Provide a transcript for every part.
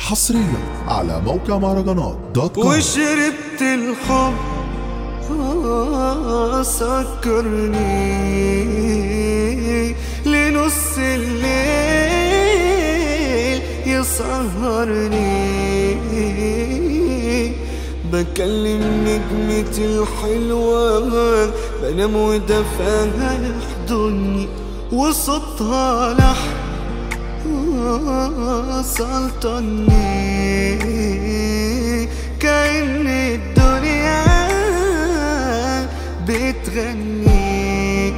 حصريا على موقع مهرجانات دوت كوم وشربت الحب آه، سكرني لنص الليل يسهرني بكلم نجمتي الحلوة بنام ودفاها يحضني وصوتها لحن سلطني كأن الدنيا بتغني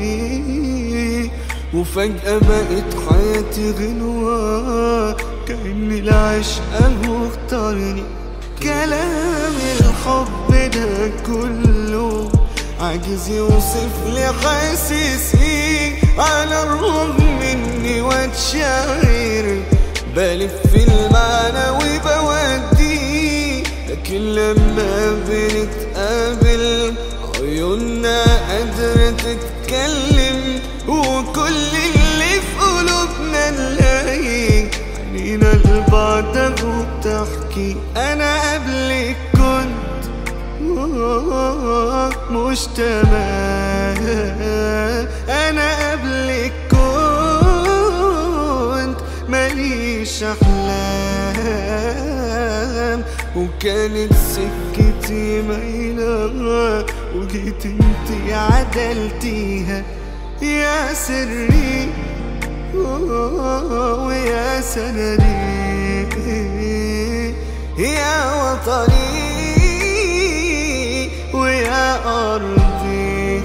وفجأة بقت حياتي غنوة كأن العشق مختارني كلام الحب ده كله عاجز يوصف لي حاسسي على الرغم مني واتشاعر بلف في المعنى وبودي لكن لما بنتقابل عيوننا قادرة تتكلم وكل اللي في قلوبنا نلاقي عينينا لبعض وبتحكي انا قبلك كنت مش تمام انا قبلك كنت ماليش احلام وكانت سكتي مايلة وجيت انتي عدلتيها يا سري ويا سندي يا وطني ويا أرضي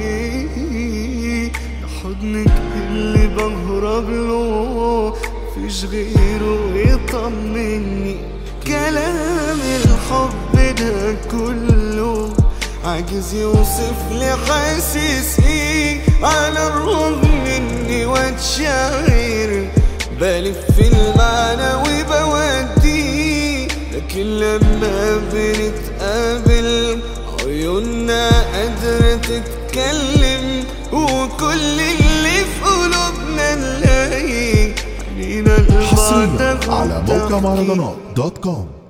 حضنك اللي بهرب له فيش غيره يطمني كلام الحب ده كله عاجز يوصف لي حاسسي على الرغم مني واتشاعر بلف في المعنى وبودي لكن لما بنتقابل عيوننا قادرة تتكلم وكل اللي في قلوبنا نلاقي عينينا لبعض حصريا على موقع وبتحكي. مهرجانات دوت كوم